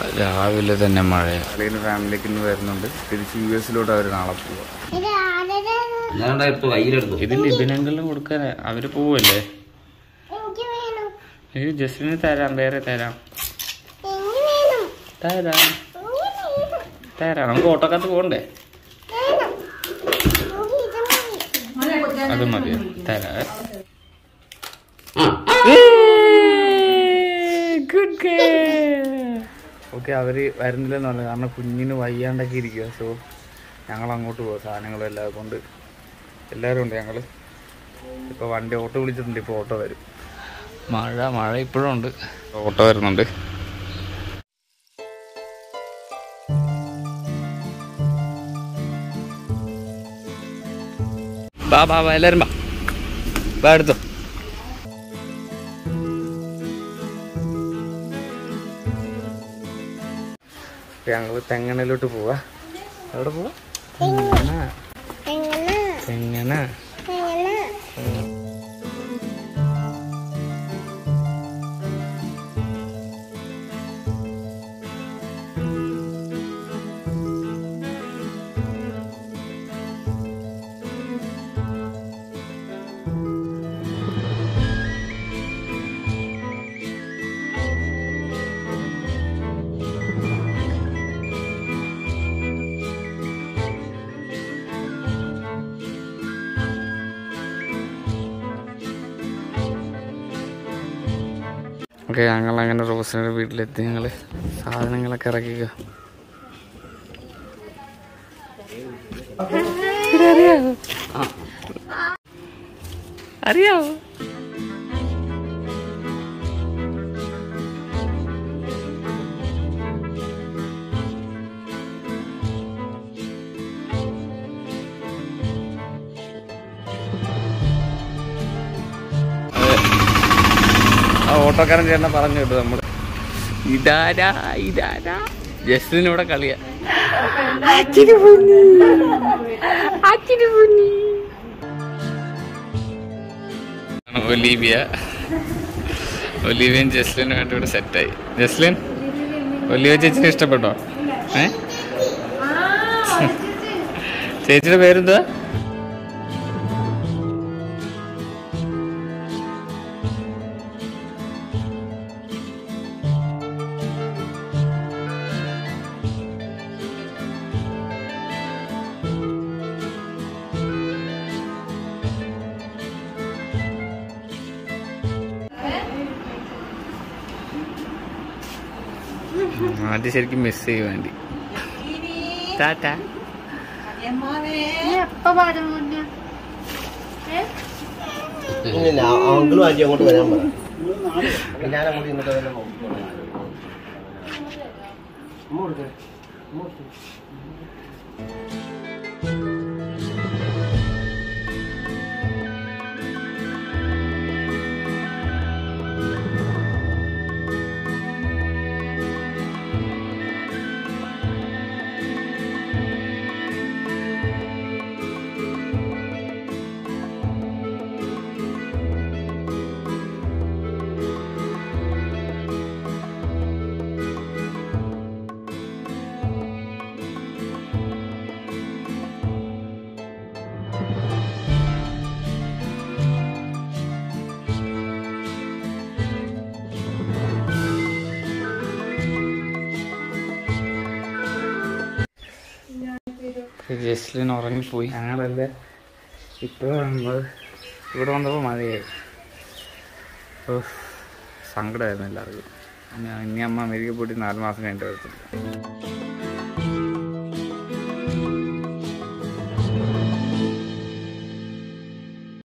രാവിലെ തന്നെ മഴ കളിയിൽ ഫാമിലിക്ക് ഇന്ന് വരുന്നുണ്ട് തിരിച്ച് യു എസിലോട്ട് അവർ നാളെ പോവാ ഇത് ആരുടെ ഞാൻ എടുത്തു കയ്യിലെടുത്തു ഇത് ലിബിനെങ്കിലും കൊടുക്കാൻ അവര് പോവല്ലേ എനിക്ക് വേണം ഇത് ജസ്റ്റിന് തരാം വേറെ തരാം എനിക്ക് വേണം തരാം എനിക്ക് വേണം തരാം നമുക്ക് ഓട്ടോക്കകത്ത് പോകണ്ടേ വേണം എനിക്ക് ഇത് മതി അത് മതിയോ തരാം ഗുഡ് ഓക്കെ അവര് വരുന്നില്ലെന്ന് പറഞ്ഞു കാരണം കുഞ്ഞിന് വയ്യാണ്ടൊക്കെ ഇരിക്കുക സോ ഞങ്ങൾ അങ്ങോട്ട് പോകും സാധനങ്ങളും എല്ലാം കൊണ്ട് എല്ലാവരും ഉണ്ട് ഞങ്ങൾ ഇപ്പോൾ വണ്ടി ഓട്ടോ വിളിച്ചിട്ടുണ്ട് ഇപ്പോൾ ഓട്ടോ വരും മഴ മഴ ഇപ്പോഴും ഉണ്ട് ഓട്ടോ വരുന്നുണ്ട് ബാ ബാ ബാ എല്ലാവരും ബാ ബാ എടുത്തോ ഞങ്ങൾ തെങ്ങണയിലോട്ട് പോവാ എവിടെ പോവാ തെങ്ങണ എങ്ങനെ തെങ്ങണ എങ്ങനെ ഓക്കെ ഞങ്ങൾ അങ്ങനെ റോസിൻ്റെ വീട്ടിലെത്തി ഞങ്ങൾ സാധനങ്ങളൊക്കെ ഇറക്കിക്കുക അറിയാവോ ആ ഓട്ടോക്കാരൻ ചേട്ടനെ പറഞ്ഞു കേട്ടു നമ്മൾ ഇതാരാ ഇതാരാ ജസ്റ്റിന് ഇവിടെ കളിയാ അച്ചിരി പൊന്നി. അച്ചിരി പൊന്നി. ആണ് ഒലീവിയ ഒലീവിയൻ ജസ്ലിന് വേണ്ടി ഇവിടെ സെറ്റായി ജസ്ലിൻ ഒലീവിയ ചേച്ചിനെ ഇഷ്ടപ്പെട്ടോ ഏ ചേച്ചിയുടെ പേരെന്താ ആദ്യം ശരിക്കും മിസ് ചെയ്യും വേണ്ടി ടാറ്റ എപ്പോ പറഞ്ഞു മുന്നേ അങ്കിളും ആന്റി അങ്ങോട്ട് വരാൻ പറ ഞാൻ അങ്ങോട്ട് ഇങ്ങോട്ട് വരാൻ ജസ്ലിൻ ഉറങ്ങിപ്പോയി ഞങ്ങളല്ലേ ഇപ്പോൾ നമ്മൾ ഇവിടെ വന്നപ്പോൾ മഴയായി ഓ സങ്കടമായിരുന്നു എല്ലാവർക്കും ഇനി- ഇനി അമ്മ അമേരിക്ക പോയിട്ട് നാല് മാസം കഴിഞ്ഞിട്ട് വരത്തുള്ളൂ